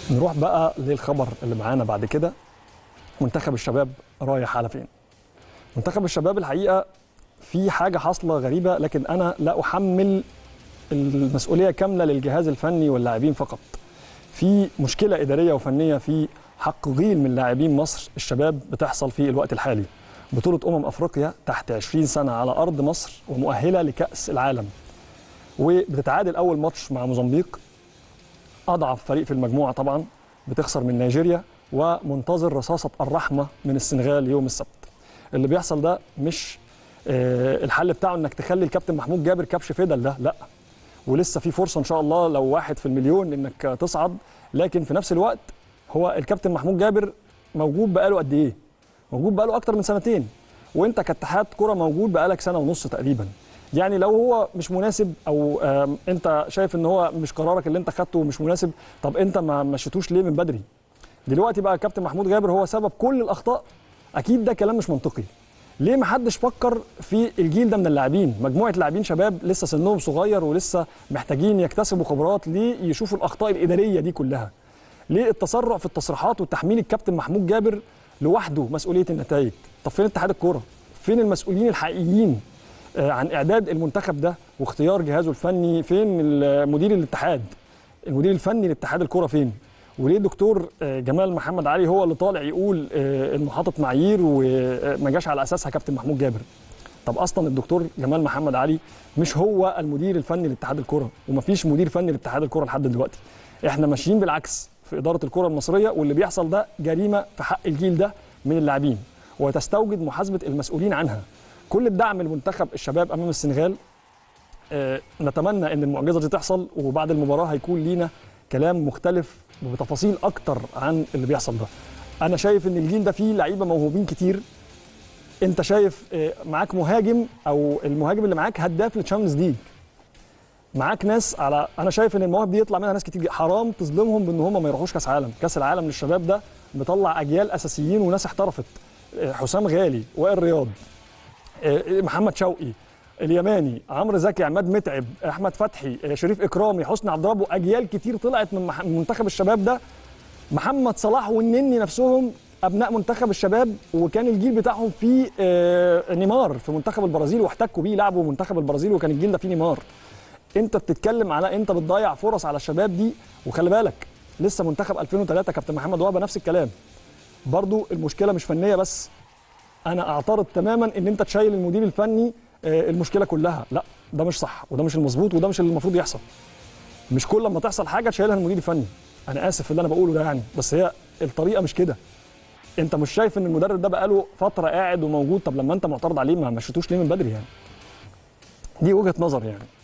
نروح بقى للخبر اللي معانا بعد كده منتخب الشباب رايح على فين منتخب الشباب الحقيقه في حاجه حاصله غريبه لكن انا لا احمل المسؤوليه كامله للجهاز الفني واللاعبين فقط في مشكله اداريه وفنيه في حق غيل من لاعبين مصر الشباب بتحصل في الوقت الحالي بطوله امم افريقيا تحت 20 سنه على ارض مصر ومؤهله لكاس العالم وبتتعادل اول ماتش مع موزمبيق اضعف فريق في المجموعه طبعا بتخسر من نيجيريا ومنتظر رصاصه الرحمه من السنغال يوم السبت اللي بيحصل ده مش آه، الحل بتاعه انك تخلي الكابتن محمود جابر كبش فدل ده لا ولسه في فرصه ان شاء الله لو واحد في المليون انك تصعد لكن في نفس الوقت هو الكابتن محمود جابر موجود بقاله قد ايه موجود بقاله اكتر من سنتين وانت كاتحاد كره موجود بقالك سنه ونص تقريبا يعني لو هو مش مناسب او آم، انت شايف ان هو مش قرارك اللي انت خدته مش مناسب طب انت ما مشيتوش ليه من بدري دلوقتي بقى الكابتن محمود جابر هو سبب كل الاخطاء اكيد ده كلام مش منطقي ليه ما حدش فكر في الجيل ده من اللاعبين مجموعه لاعبين شباب لسه سنهم صغير ولسه محتاجين يكتسبوا خبرات ليه يشوفوا الاخطاء الاداريه دي كلها ليه التسرع في التصريحات وتحميل الكابتن محمود جابر لوحده مسؤوليه النتائج طب فين اتحاد الكوره فين المسؤولين الحقيقيين آه، عن اعداد المنتخب ده واختيار جهازه الفني فين ال- مدير الاتحاد المدير الفني لاتحاد الكوره فين وليه الدكتور آه، جمال محمد علي هو اللي طالع يقول آه، انه حاطط معايير وما جاش على اساسها كابتن محمود جابر طب اصلا الدكتور جمال محمد علي مش هو المدير الفني لاتحاد الكوره ومفيش مدير فني لاتحاد الكوره لحد دلوقتي احنا ماشيين بالعكس في اداره الكره المصريه واللي بيحصل ده جريمه في حق الجيل ده من اللاعبين وتستوجب محاسبه المسؤولين عنها كل الدعم لمنتخب الشباب امام السنغال آه، نتمنى ان المعجزه دي تحصل وبعد المباراه هيكون لينا كلام مختلف وبتفاصيل اكتر عن اللي بيحصل ده انا شايف ان الجيل ده فيه لعيبه موهوبين كتير انت شايف آه، معاك مهاجم او المهاجم اللي معاك هداف للتشامبيونز ليج معاك ناس على انا شايف ان المواهب دي يطلع منها ناس كتير جدا. حرام تظلمهم بان هم ما يروحوش كاس عالم كاس العالم للشباب ده بيطلع اجيال اساسيين وناس احترفت آه، حسام غالي وائل رياض آه، محمد شوقي اليماني عمرو زكي عماد متعب احمد فتحي آه، شريف اكرامي حسني عبد ربه اجيال كتير طلعت من مح- من منتخب الشباب ده محمد صلاح والنني نفسهم ابناء منتخب الشباب وكان الجيل بتاعهم فيه آه، نيمار في منتخب البرازيل واحتكوا بيه لعبوا منتخب البرازيل وكان الجيل ده فيه نيمار انت بتتكلم على انت بتضيع فرص على الشباب دي وخلي بالك لسه منتخب 2003 كابتن محمد وهبه نفس الكلام برضو المشكله مش فنيه بس انا اعترض تماما ان انت تشيل المدير الفني آه، المشكله كلها لا ده مش صح وده مش المظبوط وده مش اللي المفروض يحصل مش كل ما تحصل حاجه تشيلها المدير الفني انا اسف في اللي انا بقوله ده يعني بس هي الطريقه مش كده انت مش شايف ان المدرب ده بقاله فتره قاعد وموجود طب لما انت معترض عليه ما مشيتوش ليه من بدري يعني دي وجهه نظر يعني